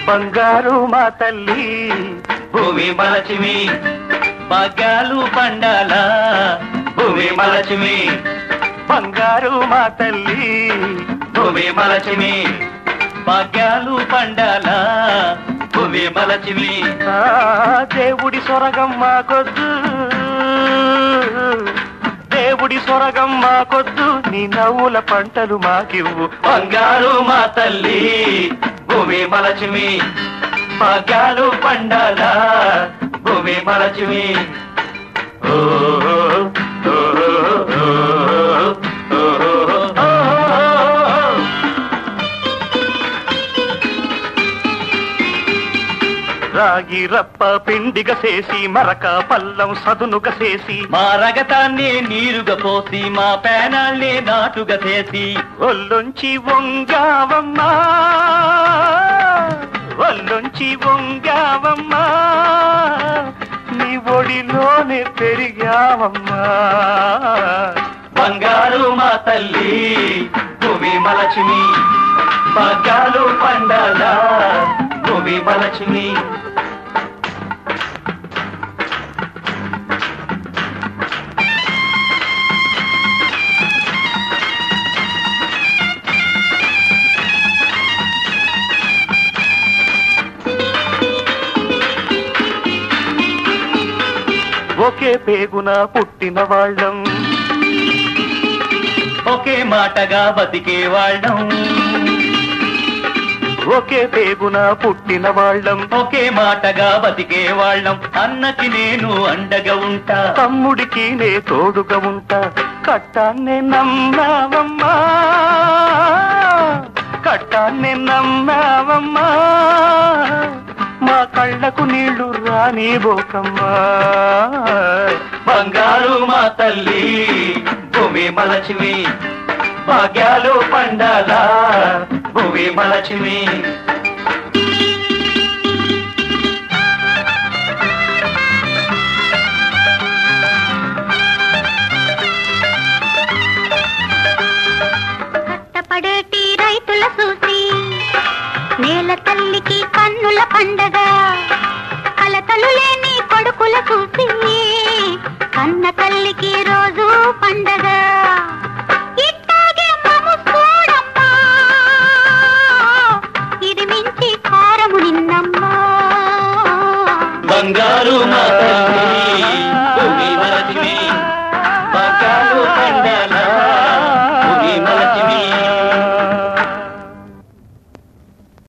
బంగారు మా తల్లి భూమి మలచిమి భాగ్యాలు పండాల భూమి మలచిమి బంగారు మా తల్లి భూమి మలచిమి భాగ్యాలు పండాల భూమి మలచిమి ఆ, దేవుడి సొరగం మాకొద్దు దేవుడి సొరగం మాకొద్దు నీ నవ్వుల పంటలు మాకివ్వు బంగారు మా తల్లి భూమి మలచిమి భాగ్యాలు పండాల భూమి మలచిమి ఓ, ఓ, ఓ, ఓ, ఓ. రాగి రప్ప పిండిగ చేసి మరక పల్లం సదునుగ చేసి మా రగతాన్ని నీరుగా పోసి మా పేనాల్ని నాటుగా చేసి ఒళ్ళొంచి వంగావమ్మా ఒళ్ళొంచి వంగావమ్మా నీ ఒడిలోనే పెరిగావమ్మా బంగారు మా తల్లి భూమి మలచిమి భాగ్యాలు పండాల భూమి మలచిమి ఒకే పేగున పుట్టిన వాళ్ళం ఒకే మాటగా బతికే వాళ్ళం ఒకే పేగున పుట్టిన వాళ్ళం ఒకే మాటగా బతికే వాళ్ళం అన్నకి నేను అండగా ఉంటా తమ్ముడికి నే తోడుగా ఉంటా కట్టాన్నే నమ్మావమ్మా కట్టాన్నే నమ్మావమ్మా మా కళ్ళకు నీళ్లు రాని బోకమ్మా బంగారు మా తల్లి భూమి మలచిమి భాగ్యాలు పండాల భూమి మలచిమి కష్టపడేటి రైతుల చూసి నేల తల్లికి కన్నుల పండగ కలతలు లేని కొడుకుల చూసి కన్న తల్లికి రోజు పండగ ఇట్టాగే మము చూడమ్మా ఇది మించి కారము నిన్నమ్మా బంగారు మా